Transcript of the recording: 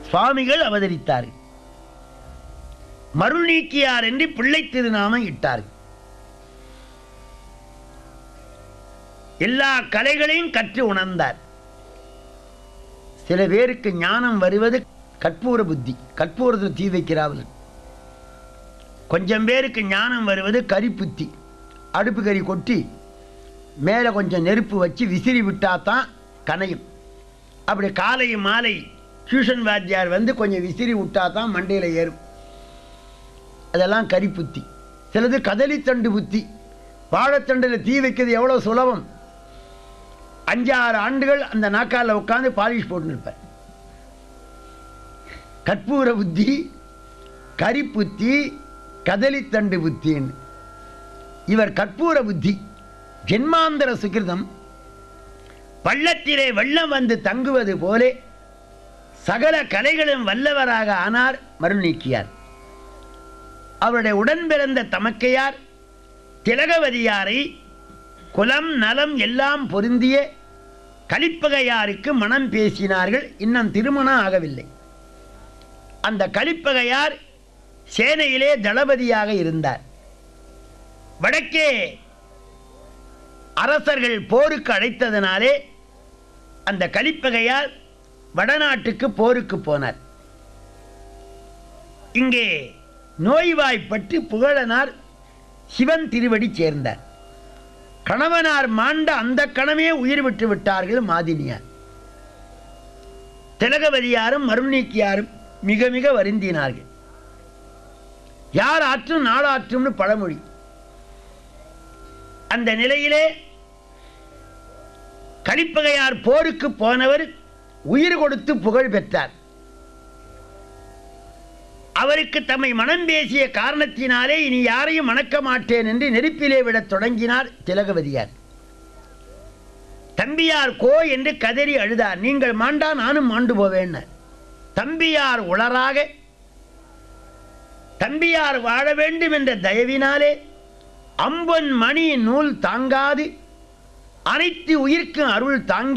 சுவாமிகள் அவதரித்தார்கள் மருள் நீக்கியார் என்று பிள்ளை திருநாமம் இட்டார்கள் எல்லா கலைகளையும் கற்று உணர்ந்தார் சில பேருக்கு ஞானம் வருவது கற்பூர புத்தி கற்பூரத்தில் தீ வைக்கிறார்கள் கொஞ்சம் பேருக்கு ஞானம் வருவது கரிப்புத்தி அடுப்பு கறி கொட்டி மேலே கொஞ்சம் நெருப்பு வச்சு விசிறி விட்டா தான் கனையும் அப்படி காலை மாலை டியூஷன் வாத்தியார் வந்து கொஞ்சம் விசிறி விட்டா தான் மண்டையில் ஏறும் அதெல்லாம் கரிப்புத்தி சிலது கதலித்தண்டு புத்தி வாழைத்தண்டில் தீ வைக்கிறது எவ்வளோ சுலபம் அஞ்சாறு ஆண்டுகள் அந்த நாக்கால உட்காந்து பாலிஷ் போட்டு இருப்பார் கற்பூர புத்தி கரிப்புத்தி கதலித்தண்டு புத்தின்னு இவர் கற்பூர புத்தி ஜென்மாந்தர சுகிருதம் பள்ளத்திலே வெள்ளம் வந்து தங்குவது போலே சகல கலைகளும் வல்லவராக ஆனார் மருள் நீக்கியார் அவருடைய உடன் பிறந்த தமக்கையார் திலகவதியாரை குலம் நலம் எல்லாம் பொருந்திய கலிப்பகையாருக்கு மனம் பேசினார்கள் இன்னும் திருமணம் ஆகவில்லை அந்த கலிப்பகையார் சேனையிலே தளபதியாக இருந்தார் வடக்கே அரசர்கள் போருக்கு அழைத்ததனாலே அந்த கலிப்பகையார் வடநாட்டுக்கு போருக்கு போனார் இங்கே நோய்வாய்ப்பட்டு புகழனார் சிவன் திருவடி சேர்ந்தார் கணவனார் மாண்ட அந்த கணமே உயிர் விட்டு விட்டார்கள் மாதினியார் திலகவதியாரும் மருநீக்கியாரும் மிக மிக வருந்தினார்கள் யார் ஆற்றும் நாளாற்றும்னு பழமொழி அந்த நிலையிலே கலிப்பகையார் போருக்கு போனவர் உயிர் கொடுத்து புகழ் பெற்றார் அவருக்கு தம்மை மனம் பேசிய காரணத்தினாலே இனி யாரையும் மணக்க மாட்டேன் என்று நெருப்பிலே விடத் தொடங்கினார் திலகவதியார் தம்பியார் கோ என்று கதறி அழுதார் நீங்கள் மாண்டா நானும் மாண்டு போவேன் தம்பியார் உளராக தம்பியார் வாழ வேண்டும் என்ற தயவினாலே அம்பொன் மணி நூல் தாங்காது அனைத்து உயிர்க்கும் அருள் தாங்கி